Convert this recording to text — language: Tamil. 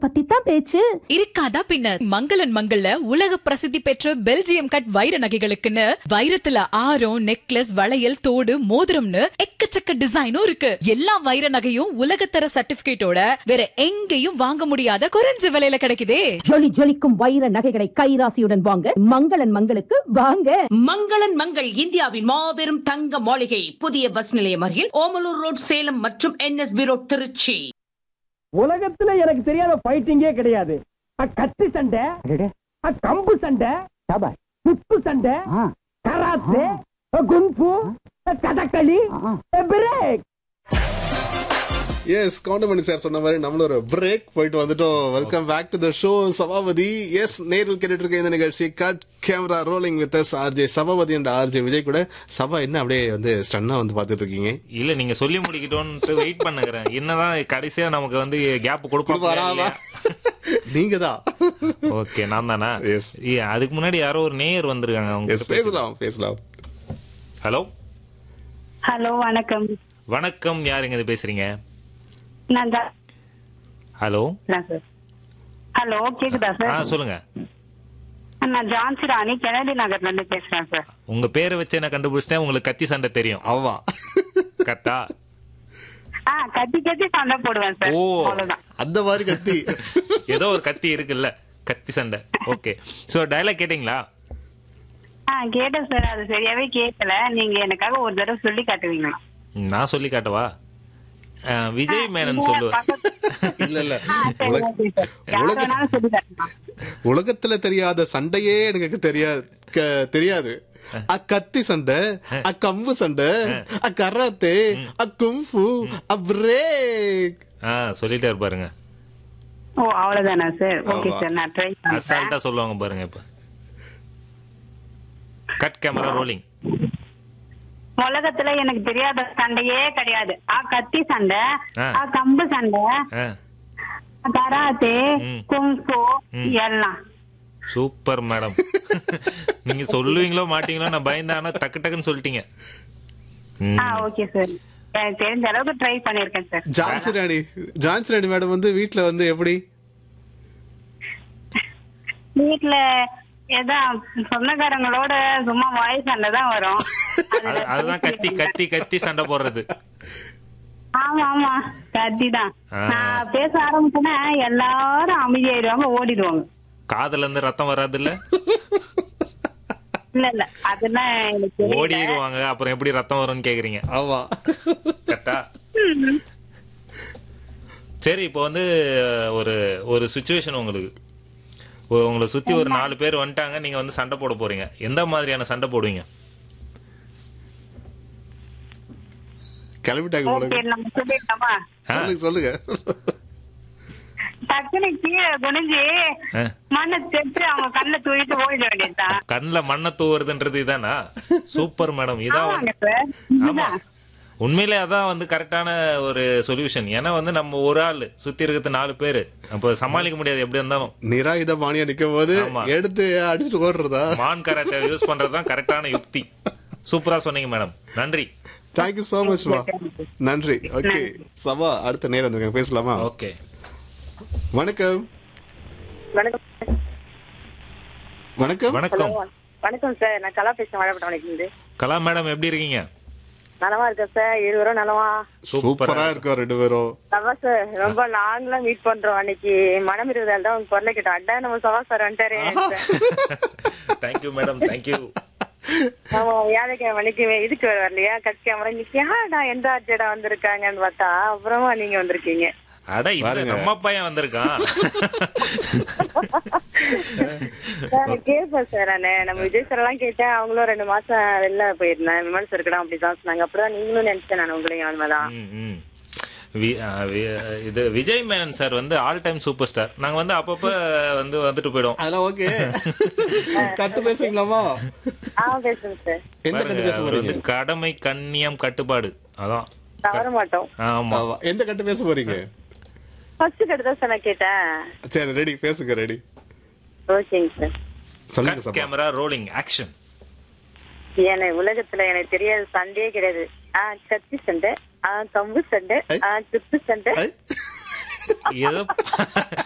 பத்தி தான் பேச்சு இருக்காதா பின்ன மங்களன் மங்கள்ல உலக பிரசித்தி பெற்ற பெல்ஜியம் கட் வைர நகைகளுக்குன்னு வைரத்துல ஆரம் நெக்லஸ் வளையல் தோடு மோதிரம்னு எக்கச்சக்க டிசைனும் இருக்கு எல்லா வைர நகையும் உலகத்தர சர்டிபிகேட்டோட வேற எங்கேயும் வாங்க முடியாத குறைஞ்ச விலையில கிடைக்குதே ஜொலி ஜொலிக்கும் வைர நகைகளை கைராசியுடன் வாங்க மங்களன் மங்களுக்கு வாங்க மங்களன் மங்கள் இந்தியாவின் மாபெரும் தங்க மாளிகை புதிய பஸ் நிலையம் அருகில் ஓமலூர் ரோட் சேலம் மற்றும் என்எஸ்பி ரோட் திருச்சி உலகத்துல எனக்கு தெரியாத ஃபைட்டிங்கே கிடையாது அ, கத்தி சண்டை அ, கம்பு சண்டை குத்து சண்டை கராத்தே அ, குங்ஃபு அ, கதகளி அ, பிரேக் எஸ் கவுண்டமணி சார் சொன்ன மாதிரி நம்மளும் ஒரு பிரேக் போயிட்டு வந்துட்டோம் welcome back to the show Sabapathi yes நேரில் கேட்டுட்டு இருக்க இந்த நிகழ்ச்சி cut camera rolling with us RJ Sabapathi என்ற ஆர்ஜே விஜய் கூட சபா என்ன அப்படியே வந்து ஸ்டன்னா வந்து பாத்துட்டு இருக்கீங்க இல்ல நீங்க சொல்லி முடிக்கிட்டோன்ட்டு வெயிட் பண்ணுகிறேன் என்னதான் கடைசியா நமக்கு வந்து கேப் கொடுப்பாரா வராமா நீங்க தான் ஓகே நான் தானா Yes. ஏ, அதுக்கு முன்னாடி யாரோ ஒரு நேயர் வந்திருக்காங்க அவங்க எஸ் பேசலாம் பேசலாம் ஹலோ ஹலோ வணக்கம் வணக்கம் யாருங்க இது பேசுறீங்க நான் தான் ஹலோ சார் ஹலோ கேக்குதா ஆ சார் சொல்லுங்க நான் ஜான்சி ராணி கெனடி நகர்ல இருந்து பேசுறேன் சார் உங்க பேரை வச்சு என்ன கண்டுபிடிச்சிட்டேன் உங்களுக்கு கத்தி சண்டை தெரியும் அவ்வா கத்தா ஆ கத்தி கத்தி சண்டை போடுவேன் சார் ஓ. அவ்வளவுதான் அந்த மாதிரி கத்தி ஏதோ ஒரு கத்தி இருக்குல்ல கத்தி சண்டை ஓகே சோ டயலாக் கேட்டிங்களா ஆ கேட்டேன் சார் அது சரியாவே கேட்கல நீங்க எனக்காக ஒரு தடவை சொல்லி காட்டுவீங்களா நான் சொல்லி காட்டவா ஆ, விஜய் மேனன் சொல்லுவேன் இல்ல இல்ல ஆ, சரி, உலக- okay சார். யார் உலக- வேணாலும் சொல்லி காட்டலாம் உலகத்துல தெரியாத சண்டையே எனக்கு தெரியாது க- தெரியாது அ கத்தி சண்டை அ கம்பு சண்டை அ கராத்தே அ கும்ஃபு அ பிரேக் ஆ சொல்லிட்டே இருப்பாருங்க ஓ அவ்வளவுதானா சார் ஓகே ஆமா. சார் நான் ட்ரை பண்றேன் அசால்ட்டா சொல்லுவாங்க பாருங்க இப்ப கட் கேமரா ரோலிங் உலகத்துல எனக்கு தெரியாத சண்டையே கிடையாது ஆ கத்தி சண்டை ஆ. ஆ கம்பு சண்டை ஆ கராத்தே ம். குங்ஃபு ம். எல்லாம் சூப்பர் மேடம் நீங்க சொல்லுவீங்களோ மாட்டீங்களோ நான் பயந்தேன் ஆனா டக்கு டக்குன்னு சொல்லிட்டீங்க ம். ஆ ஓகே சார் எனக்கு தெரிஞ்ச அளவுக்கு ட்ரை பண்ணிருக்கேன் சார் ஜான்சி ராணி ஜான்சி ராணி மேடம் வந்து வீட்ல வந்து எப்படி வீட்ல ஏதான் சொந்தக்காரங்களோட சும்மா வாய் சண்டை தான் வரும் அதுல அது- அதுதான் கத்தி கத்தி கத்தி சண்டை போடுறது ஆமா ஆமா கத்தி தான் ஆ. நான் பேச ஆரம்பிச்சேன்னா எல்லாரும் அமைதியாயிருவாங்க ஓடிடுவாங்க காதுல இருந்து ரத்தம் வராது இல்ல இல்ல இல்ல அதெல்லாம் எனக்கு தெரியல. ஓடிடுவாங்க அப்புறம் எப்படி ரத்தம் வரும்னு கேக்குறீங்க ஆமா கரெக்டா சரி இப்போ வந்து ஒரு ஒரு சுச்சுவேஷன் உங்களுக்கு ஒ- உங்களை சுத்தி ஒரு நாலு பேர் வந்துட்டாங்க நீங்க வந்து சண்டை போட போறீங்க எந்த மாதிரியான சண்டை போடுவீங்க கிளம்பிட்டாங்க போல ஓகே நம்ம சொல்லிடலாமா ஆ? சொல்லுங்க சொல்லுங்க டக்குனு கீழே குனிஞ்சு ஆ. மண்ணை செத்து அவங்க கண்ணை தூக்கிட்டு ஓடிட வேண்டியதுதான் கண்ணுல மண்ணை தூவுறதுன்றது இதானா சூப்பர் மேடம் இதான் ஆமாங்க வந்து- சார் ஆமா இதுதான் உண்மையிலே அதான் வந்து கரெக்டான ஒரு சொல்யூஷன் ஏன்னா வந்து நம்ம ஒரு ஆள் சுத்தி இருக்கிறது நாலு பேரு அப்ப சமாளிக்க முடியாது எப்படி இருந்தாலும் நிராயுத பாணியா நிக்கும் போது ஆமா. எடுத்து அடிச்சுட்டு ஓடுறதா மான் கராத்தே யூஸ் பண்றதுதான் கரெக்டான யுக்தி சூப்பரா சொன்னீங்க மேடம் நன்றி தேங்க்யூ சோ மச் மா நன்றி ஓகே சபா அடுத்த நேரம் வந்துருங்க பேசலாமா ஓகே வணக்கம் வணக்கம் வணக்கம் வணக்கம் வணக்கம் சார் நான் கலா பேசுறேன் வாழைப்பட்டவனைக்கு இருந்து கலா மேடம் எப்படி இருக்கீங்க நலமா இருக்கேன் சார் இருவரும் நலமா சூப்பரா இருக்கோம் ரெண்டு பேரும் சவா சார் ரொம்ப லாங்லாம் மீட் பண்றோம் அன்னைக்கு மனம் இருபதால் தான் உங்க குரலை கேட்டோம் அட்டா நம்ம சவா சார் வந்துட்டாரு தேங்க்யூ மேடம் தேங்க்யூ ஆமா வியாழக்கிழமை அன்னைக்கு இதுக்கு வரலையா கட்சி கேமரா இன்னைக்கு யாடா எந்த ஆர்ஜடா வந்திருக்காங்கன்னு பார்த்தா அப்புறமா நீங்க வந்திருக்கீங்க அட இந்த பாருங்க. நம்ம பையன் வந்திருக்கான் சார் கேட்பேன் சார் நானு நம்ம விஜய் சார் எல்லாம் கேட்டேன் அவங்களும் ரெண்டு மாசம் வெளில போயிருந்தேன் விமன்ஸ் இருக்கணும் அப்படிதான் சொன்னாங்க அப்படிதான் நீங்களும் நினைச்சேன் நான் உங்களையும் அதுமாதிரிதான் ம், ம். வி- ஆ, வி- இது விஜய் மேனன் சார் வந்து ஆல் டைம் சூப்பர் ஸ்டார் நாங்க வந்து அப்பப்ப வந்து வந்துட்டு போயிடும் அதெல்லாம் ஓகே கட்டு பேசுங்களாமா ஆ பேசுங்க சார் எந்த கட்டு பேச அவர் வந்து போறீங்க கடமை கண்ணியம் கட்டுப்பாடு அதான் தவற மாட்டோம் ஆமா ஆமா. எந்த கட்டு பேச போறீங்க ஃபர்ஸ்ட் கட்டு தான் சார் நான் கேட்டேன் சரி ரெடி பேசுங்க ரெடி ஓகேங்க சார் சொல்லுங்க cut Saba camera rolling action எனக்கு உலகத்துல எனக்கு தெரியாத சண்டையே கிடையாது ஆ கத்தி சண்டை ஆ கம்பு சண்டை ஆ குத்து சண்டை ஐ. ஏதோ